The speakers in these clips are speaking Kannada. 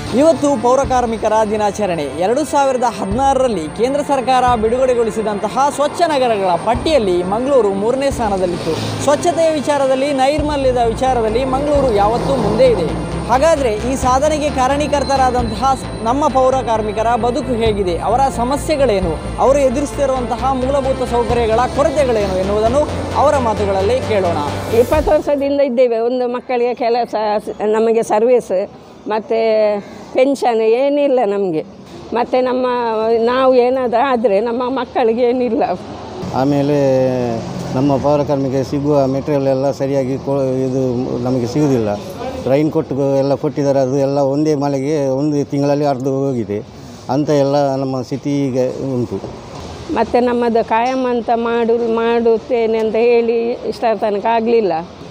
ಇವತ್ತು ಪೌರ ಕಾರ್ಮಿಕರ ದಿನಾಚರಣೆ ಎರಡು ಸಾವಿರದ ಹದಿನಾರರಲ್ಲಿ ಕೇಂದ್ರ ಸರ್ಕಾರ ಬಿಡುಗಡೆಗೊಳಿಸಿದಂತಹ ಸ್ವಚ್ಛ ನಗರಗಳ ಪಟ್ಟಿಯಲ್ಲಿ ಮಂಗಳೂರು ಮೂರನೇ ಸ್ಥಾನದಲ್ಲಿತ್ತು ಸ್ವಚ್ಛತೆಯ ವಿಚಾರದಲ್ಲಿ ನೈರ್ಮಲ್ಯದ ವಿಚಾರದಲ್ಲಿ ಮಂಗಳೂರು ಯಾವತ್ತೂ ಮುಂದೆ ಇದೆ ಹಾಗಾದರೆ ಈ ಸಾಧನೆಗೆ ಕಾರಣೀಕರ್ತರಾದಂತಹ ಸ್- ನಮ್ಮ ಪೌರ ಕಾರ್ಮಿಕರ ಬದುಕು ಹೇಗಿದೆ ಅವರ ಸಮಸ್ಯೆಗಳೇನು ಅವರು ಎದುರಿಸ್ತಿರುವಂತಹ ಮೂಲಭೂತ ಸೌಕರ್ಯಗಳ ಕೊರತೆಗಳೇನು ಎನ್ನುವುದನ್ನು ಅವರ ಮಾತುಗಳಲ್ಲಿ ಕೇಳೋಣ ಇಪ್ಪತ್ತು ವರ್ಷದಿಂದ ಇದ್ದೇವೆ ಒಂದು ಮಕ್ಕಳಿಗೆ ಕೆಲಸ ಸ- ನಮಗೆ ಸರ್ವಿಸ್ ಮತ್ತು ಪೆನ್ಷನ್ ಏನಿಲ್ಲ ನಮಗೆ ಮತ್ತು ನಮ್ಮ ನಾವು ಏನಾದರೂ ಆದರೆ ನಮ್ಮ ಮಕ್ಕಳಿಗೆ ಏನಿಲ್ಲ ಆಮೇಲೆ ನಮ್ಮ ಪೌರ ಕಾರ್ಮಿಕರಿಗೆ ಸಿಗುವ ಮೆಟೀರಿಯಲ್ ಎಲ್ಲ ಸರಿಯಾಗಿ ಕೊ ಇದು ನಮಗೆ ಸಿಗುವುದಿಲ್ಲ ರೈನ್ ಕೊಟ್ಟು ಎಲ್ಲ ಕೊಟ್ಟಿದ್ದಾರೆ ಅದು ಎಲ್ಲ ಒಂದೇ ಮಳೆಗೆ ಒಂದು ತಿಂಗಳಲ್ಲಿ ಅರ್ಧ ಹೋಗಿದೆ ಅಂತ ಎಲ್ಲ ನಮ್ಮ ಸ್ಥಿತಿ ಈಗ ಉಂಟು ಮತ್ತು ನಮ್ಮದು ಕಾಯಂ ಅಂತ ಮಾಡು ಮಾಡುತ್ತೇನೆ ಅಂತ ಹೇಳಿ ಇಷ್ಟರ ತನಕ ಆಗಲಿಲ್ಲ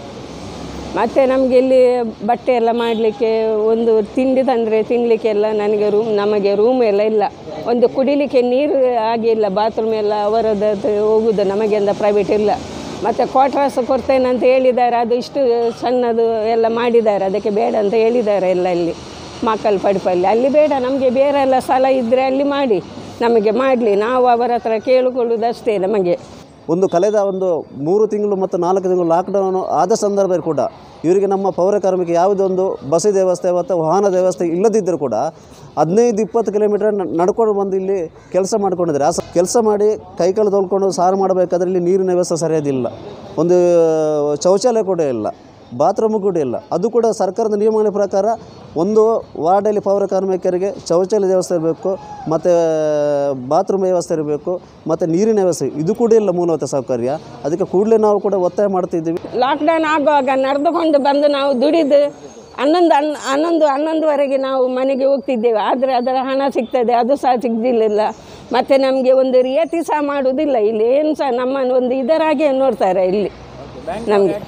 ಮತ್ತು ನಮಗೆ ಇಲ್ಲಿ ಬಟ್ಟೆ ಎಲ್ಲ ಮಾಡಲಿಕ್ಕೆ ಒಂದು ತಿಂಡಿ ತಂದರೆ ತಿನ್ನಲಿಕ್ಕೆಲ್ಲ ನನಗೆ ರೂಮ್ ನಮಗೆ ರೂಮ್ ಎಲ್ಲ ಇಲ್ಲ ಒಂದು ಕುಡಿಲಿಕ್ಕೆ ನೀರು ಆಗಿಲ್ಲ ಬಾತ್ರೂಮ್ ಎಲ್ಲ ಅವರದ್ದು ಹೋಗುದು ನಮಗೆ ಅಂತ ಪ್ರೈವೇಟ್ ಇಲ್ಲ ಮತ್ತು ಕ್ವಾರ್ಟರ್ಸ್ ಕೊಡ್ತೇನೆ ಅಂತ ಹೇಳಿದ್ದಾರೆ ಅದು ಇಷ್ಟು ಸಣ್ಣದು ಎಲ್ಲ ಮಾಡಿದ್ದಾರೆ ಅದಕ್ಕೆ ಬೇಡ ಅಂತ ಹೇಳಿದ್ದಾರೆ ಎಲ್ಲ ಇಲ್ಲಿ ಮಕ್ಕಳು ಪಡಿಪಲ್ಲಿ ಅಲ್ಲಿ ಬೇಡ ನಮಗೆ ಬೇರೆ ಎಲ್ಲ ಸ್ಥಳ ಇದ್ದರೆ ಅಲ್ಲಿ ಮಾಡಿ ನಮಗೆ ಮಾಡಲಿ ನಾವು ಅವರ ಹತ್ರ ಕೇಳಿಕೊಳ್ಳುವುದಷ್ಟೇ ನಮಗೆ ಒಂದು ಕಳೆದ ಒಂದು ಮೂರು ತಿಂಗಳು ಮತ್ತು ನಾಲ್ಕು ತಿಂಗಳು ಲಾಕ್ಡೌನ್ ಆದ ಸಂದರ್ಭದಲ್ಲಿ ಕೂಡ ಇವರಿಗೆ ನಮ್ಮ ಪೌರ ಕಾರ್ಮಿಕ ಯಾವುದೇ ಒಂದು ಬಸ್ ವ್ಯವಸ್ಥೆ ಅಥವಾ ವಾಹನ ವ್ಯವಸ್ಥೆ ಇಲ್ಲದಿದ್ದರೂ ಕೂಡ ಹದಿನೈದು ಇಪ್ಪತ್ತು ಕಿಲೋಮೀಟರ್ ನ- ನಡ್ಕೊಂಡು ಬಂದು ಇಲ್ಲಿ ಕೆಲಸ ಮಾಡ್ಕೊಂಡಿದ್ದಾರೆ ಆ ಕೆಲಸ ಮಾಡಿ ಕೈಕಾಲು ತೊಳ್ಕೊಂಡು ಸಾರು ಮಾಡಬೇಕಾದ್ರೆ ಇಲ್ಲಿ ನೀರಿನ ವ್ಯವಸ್ಥೆ ಸರಿಯಾದಿಲ್ಲ ಒಂದು ಶೌಚಾಲಯ ಕೂಡ ಇಲ್ಲ ಬಾತ್ರೂಮು ಕೂಡ ಇಲ್ಲ ಅದು ಕೂಡ ಸರ್ಕಾರದ ನಿಯಮಗಳ ಪ್ರಕಾರ ಒಂದು ವಾರ್ಡಲ್ಲಿ ಪೌರ ಕಾರ್ಮಿಕರಿಗೆ ಶೌಚಾಲಯ ವ್ಯವಸ್ಥೆ ಇರಬೇಕು ಮತ್ತು ಬಾತ್ರೂಮ್ ವ್ಯವಸ್ಥೆ ಇರಬೇಕು ಮತ್ತು ನೀರಿನ ವ್ಯವಸ್ಥೆ ಇದು ಕೂಡ ಇಲ್ಲ ಮೂಲಭೂತ ಸೌಕರ್ಯ ಅದಕ್ಕೆ ಕೂಡಲೇ ನಾವು ಕೂಡ ಒತ್ತಾಯ ಮಾಡ್ತಿದ್ದೀವಿ ಲಾಕ್ಡೌನ್ ಆಗುವಾಗ ನಡೆದುಕೊಂಡು ಬಂದು ನಾವು ದುಡಿದು ಹನ್ನೊಂದು ಹನ್ ಹನ್ನೊಂದು ಹನ್ನೊಂದುವರೆಗೆ ನಾವು ಮನೆಗೆ ಹೋಗ್ತಿದ್ದೇವೆ ಆದರೆ ಅದರ ಹಣ ಸಿಗ್ತದೆ ಅದು ಸಹ ಸಿಗಲಿಲ್ಲ ಮತ್ತು ನಮಗೆ ಒಂದು ರಿಯಾಯಿತಿ ಸಹ ಮಾಡುವುದಿಲ್ಲ ಇಲ್ಲಿ ಏನು ಸಹ ನಮ್ಮನ್ನು ಒಂದು ಇದರಾಗೆ ನೋಡ್ತಾರೆ ಇಲ್ಲಿ ನಮಗೆ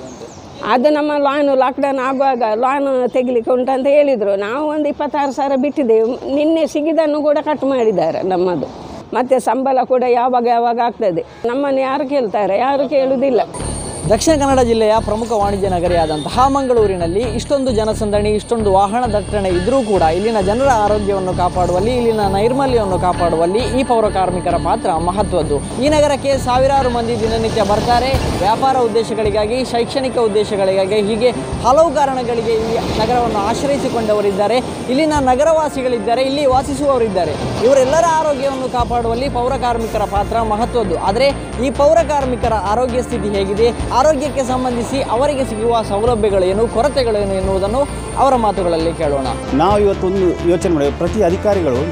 ಅದು ನಮ್ಮ ಲಾನು ಲಾಕ್ಡೌನ್ ಆಗುವಾಗ ಲಾನ್ ತೆಗಿಲಿಕ್ಕೆ ಉಂಟಂತ ಹೇಳಿದರು ನಾವು ಒಂದು ಇಪ್ಪತ್ತಾರು ಸಾವಿರ ಬಿಟ್ಟಿದ್ದೇವೆ ನಿನ್ನೆ ಸಿಗಿದನ್ನು ಕೂಡ ಕಟ್ ಮಾಡಿದ್ದಾರೆ ನಮ್ಮದು ಮತ್ತು ಸಂಬಳ ಕೂಡ ಯಾವಾಗ ಯಾವಾಗ ಆಗ್ತದೆ ನಮ್ಮನ್ನು ಯಾರು ಕೇಳ್ತಾರೆ ಯಾರು ಕೇಳುವುದಿಲ್ಲ ದಕ್ಷಿಣ ಕನ್ನಡ ಜಿಲ್ಲೆಯ ಪ್ರಮುಖ ವಾಣಿಜ್ಯ ನಗರಿಯಾದಂತಹ ಮಂಗಳೂರಿನಲ್ಲಿ ಇಷ್ಟೊಂದು ಜನಸಂದಣಿ ಇಷ್ಟೊಂದು ವಾಹನ ದಟ್ಟಣೆ ಇದ್ದರೂ ಕೂಡ ಇಲ್ಲಿನ ಜನರ ಆರೋಗ್ಯವನ್ನು ಕಾಪಾಡುವಲ್ಲಿ ಇಲ್ಲಿನ ನೈರ್ಮಲ್ಯವನ್ನು ಕಾಪಾಡುವಲ್ಲಿ ಈ ಪೌರ ಕಾರ್ಮಿಕರ ಪಾತ್ರ ಮಹತ್ವದ್ದು ಈ ನಗರಕ್ಕೆ ಸಾವಿರಾರು ಮಂದಿ ದಿನನಿತ್ಯ ಬರ್ತಾರೆ ವ್ಯಾಪಾರ ಉದ್ದೇಶಗಳಿಗಾಗಿ ಶೈಕ್ಷಣಿಕ ಉದ್ದೇಶಗಳಿಗಾಗಿ ಹೀಗೆ ಹಲವು ಕಾರಣಗಳಿಗೆ ಈ ನಗರವನ್ನು ಆಶ್ರಯಿಸಿಕೊಂಡವರಿದ್ದಾರೆ ಇಲ್ಲಿನ ನಗರವಾಸಿಗಳಿದ್ದಾರೆ ಇಲ್ಲಿ ವಾಸಿಸುವವರಿದ್ದಾರೆ ಇವರೆಲ್ಲರ ಆರೋಗ್ಯವನ್ನು ಕಾಪಾಡುವಲ್ಲಿ ಪೌರ ಕಾರ್ಮಿಕರ ಪಾತ್ರ ಮಹತ್ವದ್ದು ಆದರೆ ಈ ಪೌರ ಕಾರ್ಮಿಕರ ಆರೋಗ್ಯ ಸ್ಥಿತಿ ಹೇಗಿದೆ ಆರೋಗ್ಯಕ್ಕೆ ಸಂಬಂಧಿಸಿ ಅವರಿಗೆ ಸಿಗುವ ಸೌಲಭ್ಯಗಳೇನು ಕೊರತೆಗಳೇನು ಎನ್ನುವುದನ್ನು ಅವರ ಮಾತುಗಳಲ್ಲಿ ಕೇಳೋಣ ನಾವು ಇವತ್ತೊಂದು ಯೋಚನೆ ಮಾಡಿ ಪ್ರತಿ ಅಧಿಕಾರಿಗಳು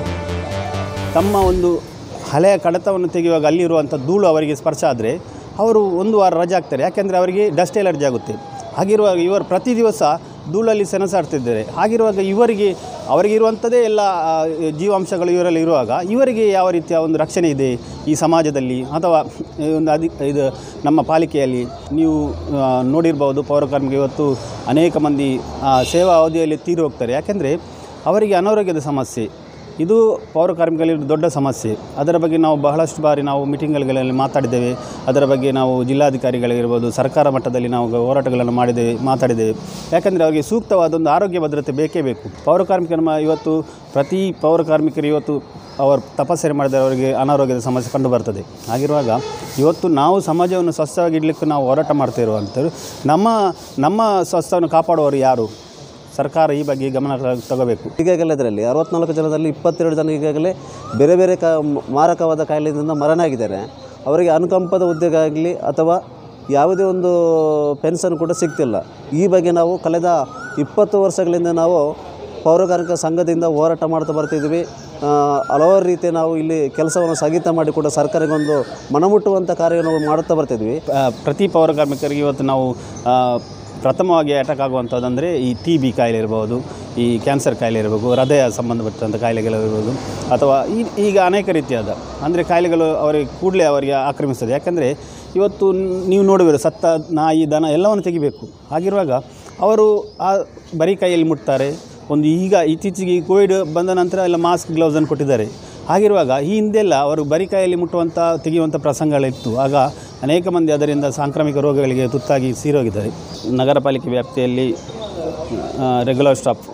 ತಮ್ಮ ಒಂದು ಹಳೆಯ ಕಡತವನ್ನು ತೆಗೆಯುವಾಗ ಅಲ್ಲಿರುವಂಥ ಧೂಳು ಅವರಿಗೆ ಸ್ಪರ್ಶ ಆದರೆ ಅವರು ಒಂದು ವಾರ ರಜೆ ಆಗ್ತಾರೆ ಯಾಕೆಂದರೆ ಅವರಿಗೆ ಡಸ್ಟ್ ಎಲರ್ಜಿ ಆಗುತ್ತೆ ಹಾಗಿರುವಾಗ ಇವರು ಪ್ರತಿ ದಿವಸ ಧೂಳಲ್ಲಿ ಸೆಣಸಾಡ್ತಿದ್ದಾರೆ ಹಾಗಿರುವಾಗ ಇವರಿಗೆ ಅವರಿಗೆ ಇರುವಂಥದ್ದೇ ಎಲ್ಲ ಆ, ಜೀವಾಂಶಗಳು ಇವರಲ್ಲಿ ಇರುವಾಗ ಇವರಿಗೆ ಯಾವ ರೀತಿಯ ಒಂದು ರಕ್ಷಣೆ ಇದೆ ಈ ಸಮಾಜದಲ್ಲಿ ಅಥವಾ ಈ ಒಂದು ಅಧಿ ಇದು ನಮ್ಮ ಪಾಲಿಕೆಯಲ್ಲಿ ನೀವು ಆ, ನೋಡಿರ್ಬೋದು ಪೌರಕಾರ್ಮಿಕ ಇವತ್ತು ಅನೇಕ ಮಂದಿ ಆ, ಸೇವಾ ಅವಧಿಯಲ್ಲಿ ತೀರಿ ಹೋಗ್ತಾರೆ ಯಾಕೆಂದರೆ ಅವರಿಗೆ ಅನಾರೋಗ್ಯದ ಸಮಸ್ಯೆ ಇದು ಪೌರ ಕಾರ್ಮಿಕರಲ್ಲಿ ದೊಡ್ಡ ಸಮಸ್ಯೆ ಅದರ ಬಗ್ಗೆ ನಾವು ಬಹಳಷ್ಟು ಬಾರಿ ನಾವು ಮೀಟಿಂಗ್ಗಳಲ್ಲಿ ಮಾತಾಡಿದ್ದೇವೆ ಅದರ ಬಗ್ಗೆ ನಾವು ಜಿಲ್ಲಾಧಿಕಾರಿಗಳಿರ್ಬೋದು ಸರ್ಕಾರ ಮಟ್ಟದಲ್ಲಿ ನಾವು ಹೋರಾಟಗಳನ್ನು ಮಾಡಿದ್ದೇವೆ ಮಾತಾಡಿದ್ದೇವೆ ಯಾಕಂದರೆ ಅವರಿಗೆ ಸೂಕ್ತವಾದ ಒಂದು ಆರೋಗ್ಯ ಭದ್ರತೆ ಬೇಕೇ ಬೇಕು ಪೌರ ಕಾರ್ಮಿಕರ ಮ- ಇವತ್ತು ಪ್ರತಿ ಪೌರ ಕಾರ್ಮಿಕರು ಇವತ್ತು ಅವರು ತಪಾಸಣೆ ಮಾಡಿದರೆ ಅವರಿಗೆ ಅನಾರೋಗ್ಯದ ಸಮಸ್ಯೆ ಕಂಡು ಬರ್ತದೆ ಹಾಗಿರುವಾಗ ಇವತ್ತು ನಾವು ಸಮಾಜವನ್ನು ಸ್ವಸ್ಥವಾಗಿ ಇಡಲಿಕ್ಕೆ ನಾವು ಹೋರಾಟ ಮಾಡ್ತಾ ಇರುವಂಥದ್ದು ನಮ್ಮ ನಮ್ಮ ಸ್ವಸ್ಥವನ್ನು ಕಾಪಾಡುವವರು ಯಾರು ಸರ್ಕಾರ ಈ ಬಗ್ಗೆ ಗಮನ ತಗೋಬೇಕು ಈಗಾಗಲೇ ಅದರಲ್ಲಿ ಅರವತ್ನಾಲ್ಕು ಜನದಲ್ಲಿ ಇಪ್ಪತ್ತೆರಡು ಜನ ಈಗಾಗಲೇ ಬೇರೆ ಬೇರೆ ಕ ಮಾರಕವಾದ ಕಾಯಿಲೆಯಿಂದ ಮರಣ ಆಗಿದ್ದಾರೆ ಅವರಿಗೆ ಅನುಕಂಪದ ಉದ್ಯೋಗ ಆಗಲಿ ಅಥವಾ ಯಾವುದೇ ಒಂದು ಪೆನ್ಷನ್ ಕೂಡ ಸಿಗ್ತಿಲ್ಲ ಈ ಬಗ್ಗೆ ನಾವು ಕಳೆದ ಇಪ್ಪತ್ತು ವರ್ಷಗಳಿಂದ ನಾವು ಪೌರಕಾರ್ಮಿಕ ಸಂಘದಿಂದ ಹೋರಾಟ ಮಾಡ್ತಾ ಬರ್ತಿದ್ವಿ ಆ, ಹಲವಾರು ರೀತಿಯ ನಾವು ಇಲ್ಲಿ ಕೆಲಸವನ್ನು ಸ್ಥಗಿತ ಮಾಡಿ ಕೂಡ ಸರ್ಕಾರಕ್ಕೊಂದು ಮನಮುಟ್ಟುವಂಥ ಕಾರ್ಯವನ್ನು ಮಾಡುತ್ತಾ ಬರ್ತಿದ್ವಿ ಆ, ಪ್ರತಿ ಪೌರ ಕಾರ್ಮಿಕರಿಗೆ ಇವತ್ತು ನಾವು ಆ, ಪ್ರಥಮವಾಗಿ ಅಟ್ಯಾಕ್ ಆಗುವಂಥದ್ದಂದರೆ ಈ ಟಿ ಬಿ ಕಾಯಿಲೆ ಇರ್ಬೋದು ಈ ಕ್ಯಾನ್ಸರ್ ಕಾಯಿಲೆ ಇರಬೇಕು ಹೃದಯ ಸಂಬಂಧಪಟ್ಟಂಥ ಕಾಯಿಲೆಗಳಿರ್ಬೋದು ಅಥವಾ ಈ ಈಗ ಅನೇಕ ರೀತಿಯಾದ ಅಂದರೆ ಕಾಯಿಲೆಗಳು ಅವರಿಗೆ ಕೂಡಲೇ ಅವರಿಗೆ ಆಕ್ರಮಿಸ್ತದೆ ಯಾಕಂದರೆ ಇವತ್ತು ನೀವು ನೋಡುವಿರು ಸತ್ತ ನಾಯಿ ದನ ಎಲ್ಲವನ್ನು ತೆಗಿಬೇಕು ಹಾಗಿರುವಾಗ ಅವರು ಆ ಬರೀ ಕೈಯಲ್ಲಿ ಮುಟ್ತಾರೆ ಒಂದು ಈಗ ಇತ್ತೀಚೆಗೆ ಈ ಕೋವಿಡ್ ಬಂದ ನಂತರ ಎಲ್ಲ ಮಾಸ್ಕ್ ಗ್ಲೌಸನ್ನು ಕೊಟ್ಟಿದ್ದಾರೆ ಹಾಗಿರುವಾಗ ಈ ಹಿಂದೆಲ್ಲ ಅವರು ಬರೀ ಕೈಯಲ್ಲಿ ಮುಟ್ಟುವಂಥ ತೆಗೆಯುವಂಥ ಪ್ರಸಂಗಗಳಿತ್ತು ಆಗ ಅನೇಕ ಮಂದಿ ಅದರಿಂದ ಸಾಂಕ್ರಾಮಿಕ ರೋಗಗಳಿಗೆ ತುತ್ತಾಗಿ ಸೀರೋಗಿದ್ದಾರೆ ನಗರ ಪಾಲಿಕೆ ವ್ಯಾಪ್ತಿಯಲ್ಲಿ ರೆಗ್ಯುಲರ್ ಸ್ಟಾಫ್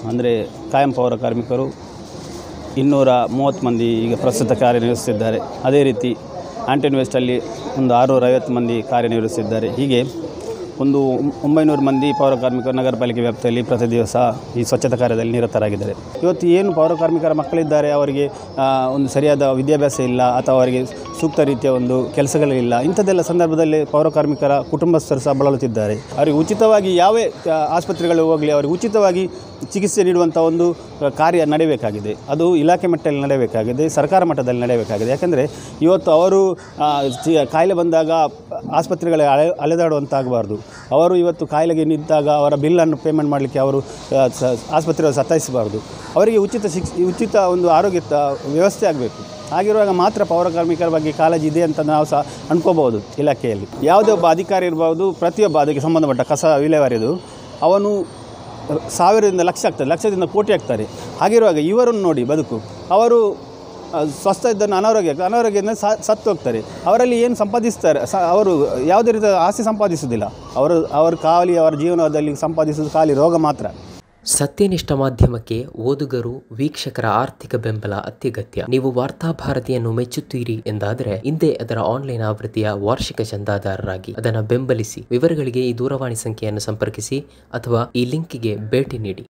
ಅಂದರೆ ಕಾಯಂ ಪೌರ ಕಾರ್ಮಿಕರು ಇನ್ನೂರ ಮೂವತ್ತು ಮಂದಿ ಈಗ ಪ್ರಸ್ತುತ ಕಾರ್ಯನಿರ್ವಹಿಸುತ್ತಿದ್ದಾರೆ ಅದೇ ರೀತಿ ಆಂಟನ್ ವೆಸ್ಟಲ್ಲಿ ಒಂದು ಆರುನೂರ ಐವತ್ತು ಮಂದಿ ಕಾರ್ಯನಿರ್ವಹಿಸುತ್ತಿದ್ದಾರೆ ಹೀಗೆ ಒಂದು ಒಂಬೈನೂರು ಮಂದಿ ಪೌರ ಕಾರ್ಮಿಕರು ನಗರ ಪಾಲಿಕೆ ವ್ಯಾಪ್ತಿಯಲ್ಲಿ ಪ್ರತಿ ದಿವಸ ಈ ಸ್ವಚ್ಛತಾ ಕಾರ್ಯದಲ್ಲಿ ನಿರತರಾಗಿದ್ದಾರೆ ಇವತ್ತು ಏನು ಪೌರ ಕಾರ್ಮಿಕರ ಮಕ್ಕಳಿದ್ದಾರೆ ಅವರಿಗೆ ಆ, ಒಂದು ಸರಿಯಾದ ವಿದ್ಯಾಭ್ಯಾಸ ಇಲ್ಲ ಅಥವಾ ಅವರಿಗೆ ಸೂಕ್ತ ರೀತಿಯ ಒಂದು ಕೆಲಸಗಳಿಲ್ಲ ಇಂಥದ್ದೆಲ್ಲ ಸಂದರ್ಭದಲ್ಲಿ ಪೌರ ಕಾರ್ಮಿಕರ ಕುಟುಂಬಸ್ಥರು ಸಹ ಬಳಲುತ್ತಿದ್ದಾರೆ ಅವರಿಗೆ ಉಚಿತವಾಗಿ ಯಾವೇ ಆ, ಆಸ್ಪತ್ರೆಗಳಿಗೆ ಹೋಗಲಿ ಅವರಿಗೆ ಉಚಿತವಾಗಿ ಚಿಕಿತ್ಸೆ ನೀಡುವಂಥ ಒಂದು ಆ, ಕಾರ್ಯ ನಡೆಯಬೇಕಾಗಿದೆ ಅದು ಇಲಾಖೆ ಮಟ್ಟದಲ್ಲಿ ನಡೆಯಬೇಕಾಗಿದೆ ಸರ್ಕಾರ ಮಟ್ಟದಲ್ಲಿ ನಡೆಯಬೇಕಾಗಿದೆ ಯಾಕಂದರೆ ಇವತ್ತು ಅವರು ಆ, ಚಿ- ಕಾಯಿಲೆ ಬಂದಾಗ ಆಸ್ಪತ್ರೆಗಳಿಗೆ ಅಲೆ ಅಲೆದಾಡುವಂತಾಗಬಾರ್ದು ಅವರು ಇವತ್ತು ಕಾಯಿಲೆಗೆ ನಿಂತಾಗ ಅವರ ಬಿಲ್ಲನ್ನು ಪೇಮೆಂಟ್ ಮಾಡಲಿಕ್ಕೆ ಅವರು ಆ, ಸ- ಆಸ್ಪತ್ರೆಯಲ್ಲಿ ಸತಾಯಿಸಬಾರ್ದು ಅವರಿಗೆ ಉಚಿತ ಶಿಕ್ಷ ಉಚಿತ ಒಂದು ಆರೋಗ್ಯ ತ- ವ್ಯವಸ್ಥೆ ಆಗಬೇಕು ಹಾಗಿರುವಾಗ ಮಾತ್ರ ಪೌರ ಕಾರ್ಮಿಕರ ಬಗ್ಗೆ ಕಾಳಜಿ ಇದೆ ಅಂತ ನಾವು ಸಹ ಅನ್ಕೋಬಹುದು ಇಲಾಖೆಯಲ್ಲಿ ಯಾವುದೇ ಒಬ್ಬ ಅಧಿಕಾರಿ ಇರ್ಬೋದು ಪ್ರತಿಯೊಬ್ಬ ಅದಕ್ಕೆ ಸಂಬಂಧಪಟ್ಟ ಕಸ ವಿಲೇವಾರಿದು ಅವನು ಸಾವಿರದಿಂದ ಲಕ್ಷ ಆಗ್ತದೆ ಲಕ್ಷದಿಂದ ಕೋಟಿ ಆಗ್ತಾರೆ ಹಾಗಿರುವಾಗ ಇವರನ್ನು ನೋಡಿ ಬದುಕು ಅವರು ಆ, ಸ್ವಸ್ಥ ಇದ್ದನ್ನು ಅನಾರೋಗ್ಯ ಅನಾರೋಗ್ಯದಿಂದ ಸ- ಸತ್ತು ಹೋಗ್ತಾರೆ ಅವರಲ್ಲಿ ಏನು ಸಂಪಾದಿಸ್ತಾರೆ ಸ ಅವರು ಯಾವುದೇ ರೀತಿಯ ಆಸ್ತಿ ಸಂಪಾದಿಸುವುದಿಲ್ಲ ಅವರು ಅವರ ಖಾಲಿ ಅವರ ಜೀವನದಲ್ಲಿ ಸಂಪಾದಿಸುವುದು ಖಾಲಿ ರೋಗ ಮಾತ್ರ ಸತ್ಯನಿಷ್ಠ ಮಾಧ್ಯಮಕ್ಕೆ ಓದುಗರು ವೀಕ್ಷಕರ ಆರ್ಥಿಕ ಬೆಂಬಲ ಅತ್ಯಗತ್ಯ ನೀವು ವಾರ್ತಾಭಾರತಿಯನ್ನು ಮೆಚ್ಚುತ್ತೀರಿ ಎಂದಾದರೆ ಹಿಂದೆ ಅದರ ಆನ್ಲೈನ್ ಆವೃತ್ತಿಯ ವಾರ್ಷಿಕ ಚಂದಾದಾರರಾಗಿ ಅದನ್ನು ಬೆಂಬಲಿಸಿ ವಿವರಗಳಿಗೆ ಈ ದೂರವಾಣಿ ಸಂಖ್ಯೆಯನ್ನು ಸಂಪರ್ಕಿಸಿ ಅಥವಾ ಈ ಲಿಂಕಿಗೆ ಭೇಟಿ ನೀಡಿ